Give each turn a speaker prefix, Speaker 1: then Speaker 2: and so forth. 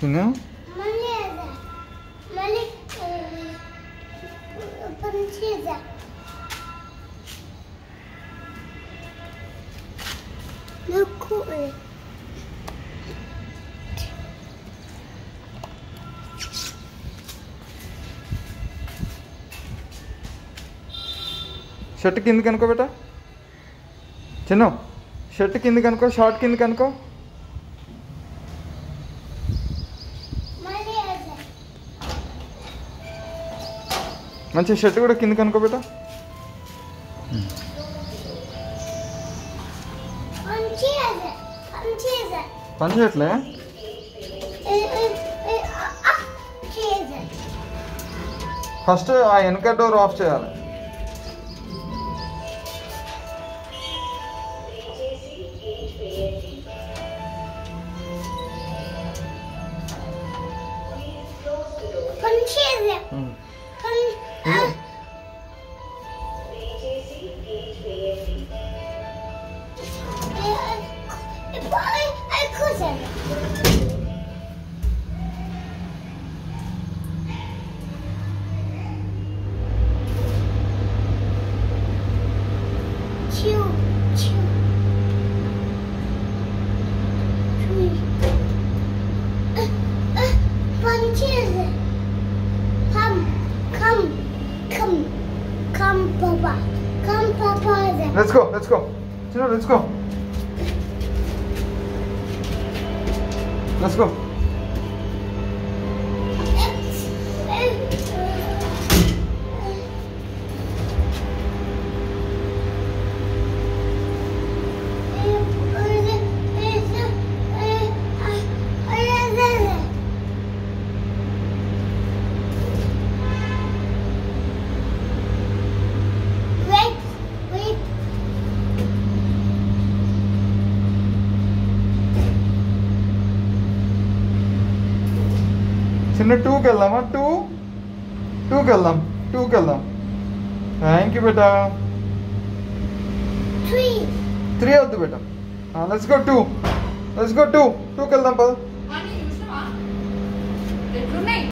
Speaker 1: Walking
Speaker 2: మళ్ళీ అదే. మళ్ళీ ఆ, పని చేద్దాం. నాకు
Speaker 1: షర్ట్ కిందకి అనుకో బేటా చిన్న షర్ట్ కిందకి అనుకో షార్ట్ కిందకి అనుకో
Speaker 2: మళ్ళీ అదే.
Speaker 1: మంచి షర్ట్ కూడా కిందకి అనుకో బేటా
Speaker 2: పని చేద్దాం. పని చేద్దాం.
Speaker 1: పని చేయట్లే
Speaker 2: ఏ, ఏ, ఏ, ఆ, ఆ, చేద్దాం.
Speaker 1: ఫస్ట్ ఆ వెనక డోర్ ఆఫ్ చేయాలి
Speaker 2: పని చేద్దాం.
Speaker 1: ఉమ్.
Speaker 2: పని ఆ, ఏ, ఏ, పని, ఏ, కూర్చోండి. Two, two, three. Uh, uh, punches. Come, come, come, come, Papa. Come, Papa.
Speaker 1: Let's go let's go చిన్న let's go let's go
Speaker 2: Wait, wait.
Speaker 1: చిన్న టూకి వెళ్దామా టూ టూకి వెళ్దాం టూకి వెళ్దాం థ్యాంక్ యూ బేటా
Speaker 2: Three.
Speaker 1: త్రీ వద్దు బేటా let's go two let's go two టూకి వెళ్దాం పద
Speaker 3: అని చూసినావా ఎట్లున్నాయి